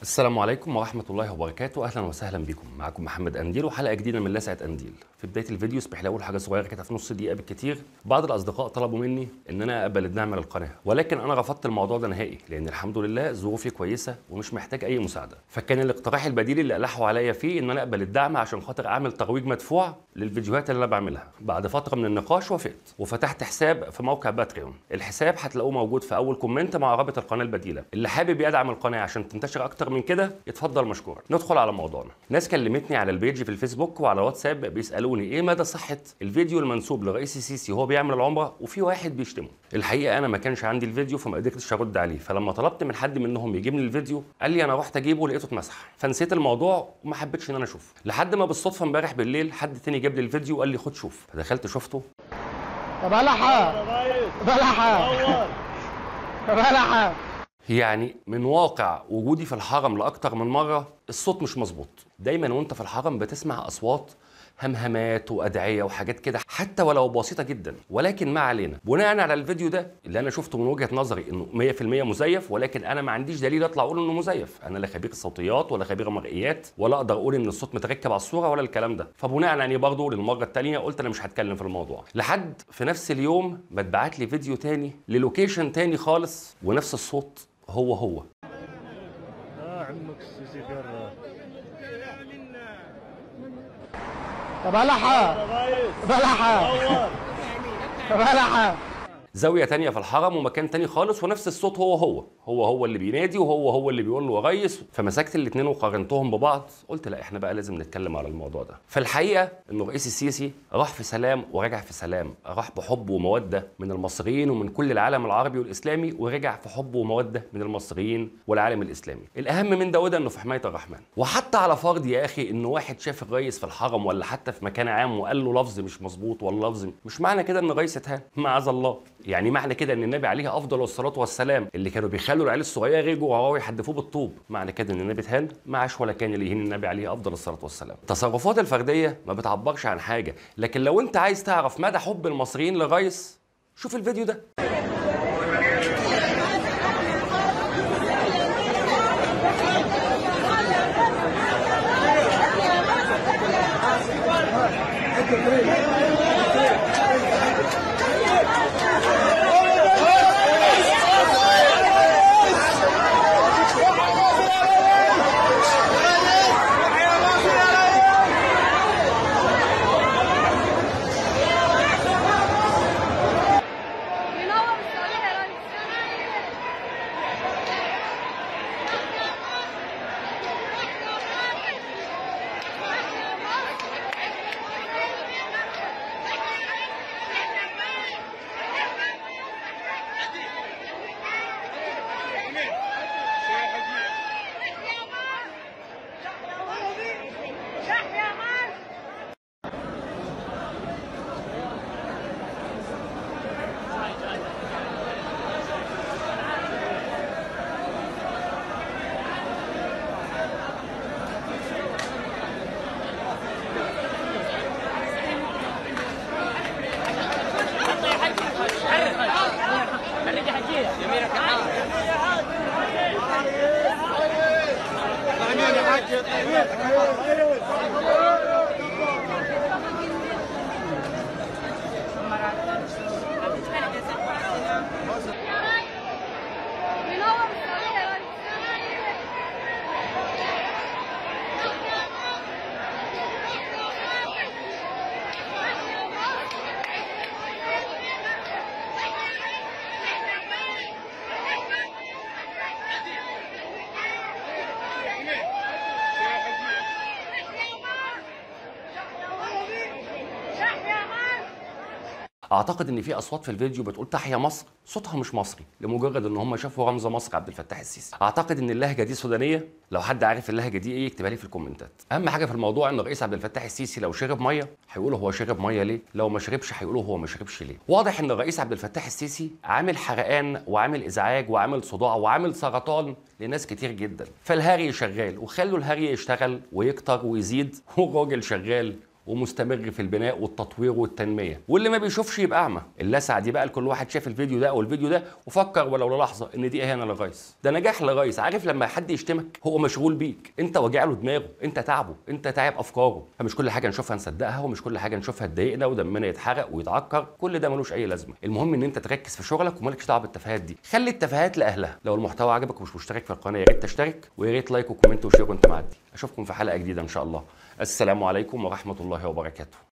السلام عليكم ورحمة الله وبركاته، أهلا وسهلا بكم، معكم محمد أنديل وحلقة جديدة من لسعة أنديل. في بداية الفيديو اسمح لي أقول حاجة صغيرة كده في نص دقيقة بالكتير، بعض الأصدقاء طلبوا مني إن أنا أقبل الدعم من القناة، ولكن أنا رفضت الموضوع ده نهائي، لأن الحمد لله ظروفي كويسة ومش محتاج أي مساعدة. فكان الاقتراح البديل اللي ألحوا عليا فيه إن أنا أقبل الدعم عشان خاطر أعمل ترويج مدفوع للفيديوهات اللي أنا بعملها. بعد فترة من النقاش وافقت، وفتحت حساب في موقع باتريون. الحساب هتلاقوه موجود في أول كومنت مع رابط القناة البديلة. اللي حابب يدعم القناة عشان تنتشر أكتر من كده يتفضل مشكورا ندخل على موضوعنا ناس كلمتني على البيج في الفيسبوك وعلى واتساب بيسالوني ايه مدى صحه الفيديو المنسوب لرئيس السيسي وهو بيعمل العمره وفي واحد بيشتمه الحقيقه انا ما كانش عندي الفيديو فما قدرتش ارد عليه فلما طلبت من حد منهم يجيب لي الفيديو قال لي انا رحت اجيبه لقيته اتمسح فنسيت الموضوع وما حبيتش ان انا اشوفه لحد ما بالصدفه امبارح بالليل حد تاني جاب لي الفيديو وقال لي خد شوف فدخلت شفته بلحة بلحة بلحة يعني من واقع وجودي في الحرم لاكتر من مره الصوت مش مظبوط دايما وانت في الحرم بتسمع اصوات همهمات وادعيه وحاجات كده حتى ولو بسيطه جدا ولكن ما علينا بناء على الفيديو ده اللي انا شفته من وجهه نظري انه 100% مزيف ولكن انا ما عنديش دليل اطلع اقول انه مزيف انا لا خبير الصوتيات ولا خبير مرئيات ولا اقدر اقول ان الصوت متركب على الصوره ولا الكلام ده فبناء عليه برضه للمره الثانيه قلت انا مش هتكلم في الموضوع لحد في نفس اليوم ما اتبعت لي فيديو تاني للوكيشن تاني خالص ونفس الصوت هو هو اه عمك السيسي خير بلحة بلحة بلحة زاويه تانية في الحرم ومكان تاني خالص ونفس الصوت هو هو هو هو اللي بينادي وهو هو اللي بيقول له يا ريس فمسكت الاثنين وقارنتهم ببعض قلت لا احنا بقى لازم نتكلم على الموضوع ده فالحقيقه انه الرئيس السيسي راح في سلام ورجع في سلام راح بحب وموده من المصريين ومن كل العالم العربي والاسلامي ورجع في حب وموده من المصريين والعالم الاسلامي الاهم من ده وده انه في حمايه الرحمن وحتى على فرض يا اخي انه واحد شاف الرئيس في الحرم ولا حتى في مكان عام وقال له لفظ مش مظبوط ولا لفظ مش معنى كده ان الرئيس اتهان معاذ الله يعني معنى كده ان النبي عليه افضل الصلاه والسلام اللي كانوا بيخلوا العيال الصغيره يجوا وهو يحدفوه بالطوب معنى كده ان النبي اتهان ما عاش ولا كان اللي يهين النبي عليه افضل الصلاه والسلام التصرفات الفرديه ما بتعبرش عن حاجه لكن لو انت عايز تعرف مدى حب المصريين للرئيس شوف الفيديو ده منور السعودية يا ريس يا مصر منور السعودية يا ريس يا مصر اعتقد ان في اصوات في الفيديو بتقول تحيا مصر صوتها مش مصري لمجرد ان هم شافوا رمز مصر عبد الفتاح السيسي اعتقد ان اللهجه دي سودانيه لو حد عارف اللهجه دي ايه يكتبها لي في الكومنتات اهم حاجه في الموضوع ان الرئيس عبد الفتاح السيسي لو شرب ميه هيقولوا هو شرب ميه ليه لو ما شربش هيقولوا هو ما شربش ليه واضح ان الرئيس عبد الفتاح السيسي عامل حرقان وعامل ازعاج وعامل صداع وعامل سرطان لناس كتير جدا فالهري شغال وخلوا الهري يشتغل ويكتر ويزيد والراجل شغال ومستمر في البناء والتطوير والتنميه واللي ما بيشوفش يبقى اعمى اللسعه دي بقى لكل واحد شاف الفيديو ده او الفيديو ده وفكر ولو للحظه ان دي اهانه للرئيس ده نجاح للرئيس عارف لما حد يشتمك هو مشغول بيك انت واجع له دماغه انت تعبه انت تعب افكاره فمش كل حاجه نشوفها نصدقها ومش كل حاجه نشوفها تضايقنا ودمنا يتحرق ويتعكر كل ده ملوش اي لازمه المهم ان انت تركز في شغلك ومالكش دعوه بالتفاهات دي خلي التفاهات لاهلها لو المحتوى عجبك ومش مشترك في القناه يا ريت تشترك ويا ريت لايك وكومنت وشير وانت معدي اشوفكم في حلقه جديده ان شاء الله السلام عليكم ورحمه الله وبركاته